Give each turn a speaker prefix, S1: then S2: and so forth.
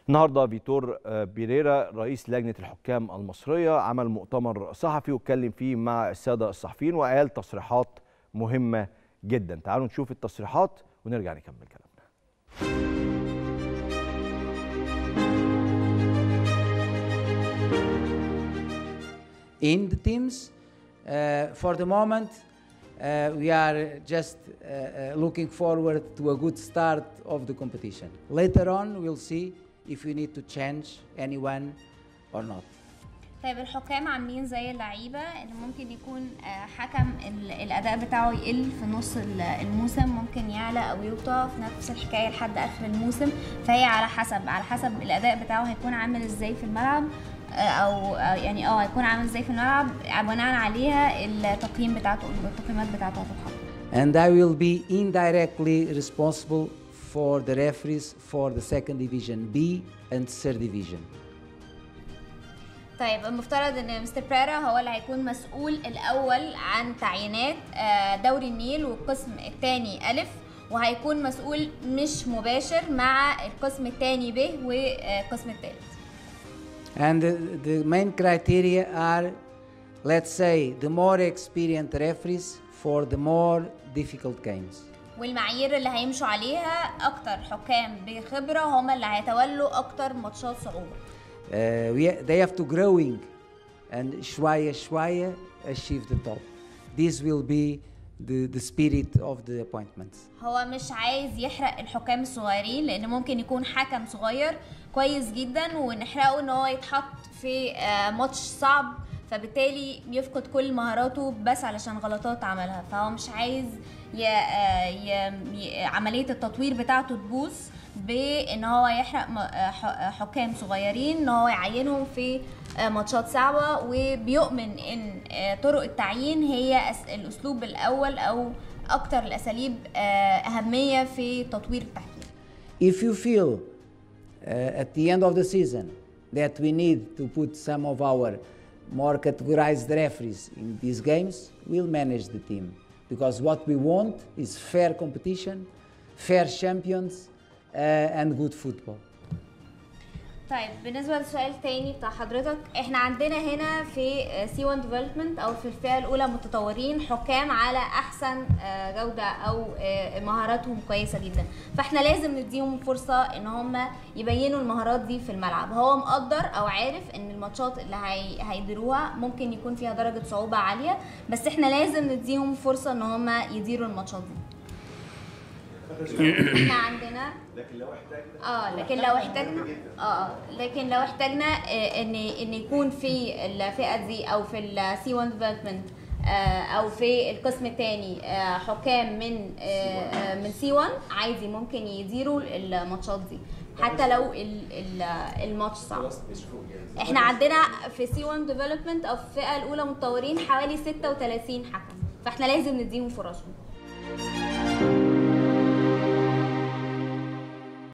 S1: النهارده فيتور بيريرا رئيس لجنه الحكام المصريه عمل مؤتمر صحفي واتكلم فيه مع الساده الصحفيين وقال تصريحات مهمه جدا تعالوا نشوف التصريحات ونرجع نكمل كلامنا
S2: in the teams. Uh, for the moment, uh, we are just uh, uh, looking forward to a good start of the competition. Later on, we'll see if we need to change anyone or not.
S3: طيب الحكام عاملين زي اللعيبه اللي ممكن يكون آه، حكم ال- الاداء بتاعه يقل في نص ال- الموسم ممكن يعلى او يوطى في نفس الحكايه لحد اخر الموسم فهي على حسب على حسب الاداء بتاعه هيكون عامل ازاي في الملعب آه، او أو يعني اه هيكون عامل ازاي في الملعب بناء عليها التقييم بتاعته التقييمات بتاعته هتتحط
S2: And I will be indirectly responsible for the referees for the second division B and third division.
S3: طيب المفترض ان مستر بريرا هو اللي هيكون مسؤول الاول عن تعيينات آه، دوري النيل والقسم الثاني الف وهيكون مسؤول مش مباشر مع القسم الثاني ب والقسم الثالث
S2: And the, the main criteria are, let's say, the more experienced referees for the more difficult games.
S3: والمعايير اللي هيمشوا عليها اكتر حكام بخبره هم اللي هيتولوا اكتر ماتشات صعوبه
S2: Uh, we, they have to growing and شوية شوية achieve the top. This will be the, the spirit of the appointments.
S3: هو مش عايز يحرق الحكام الصغيرين لان ممكن يكون حكم صغير كويس جدا ونحرقه ان هو يتحط في آه، ماتش صعب فبالتالي يفقد كل مهاراته بس علشان غلطات عملها فهو مش عايز ي... آه، ي... ي... عملية التطوير بتاعته تبوظ بان هو يحرق م- آه، ح- حكام صغيرين ان هو يعينهم في آه، ماتشات صعبة وبيؤمن ان آه، طرق التعيين هي أس- الاسلوب الاول او اكتر الاساليب آه، اهميه في تطوير التحكيم
S2: If you feel uh, at the end of the season that we need to put some of our more categorized referees in these games, we'll manage the team. Because what we want is fair competition, fair champions, uh, and good football.
S3: طيب بالنسبه للسؤال التاني بتاع حضرتك احنا عندنا هنا في سي 1 ديفلوبمنت او في الفئه الاولى متطورين حكام على احسن آه، جوده او آه، مهاراتهم كويسه جدا فاحنا لازم نديهم فرصه ان هم يبينوا المهارات دي في الملعب هو مقدر او عارف ان الماتشات اللي هي... هيديروها ممكن يكون فيها درجه صعوبه عاليه بس احنا لازم نديهم فرصه ان هم يديروا الماتشات دي احنا عندنا اه لكن لو احتاجنا اه لكن لو احتاجنا آه، ان ان يكون في الفئه دي او في السي 1 ديفلوبمنت او في القسم الثاني حكام من آه، آه، من سي 1 عادي ممكن يديروا الماتشات دي حتى لو ال- ال- الماتش صعب احنا عندنا في سي 1 ديفلوبمنت او في الفئه الاولى متطورين حوالي 36 حكم فاحنا لازم نديهم فرصهم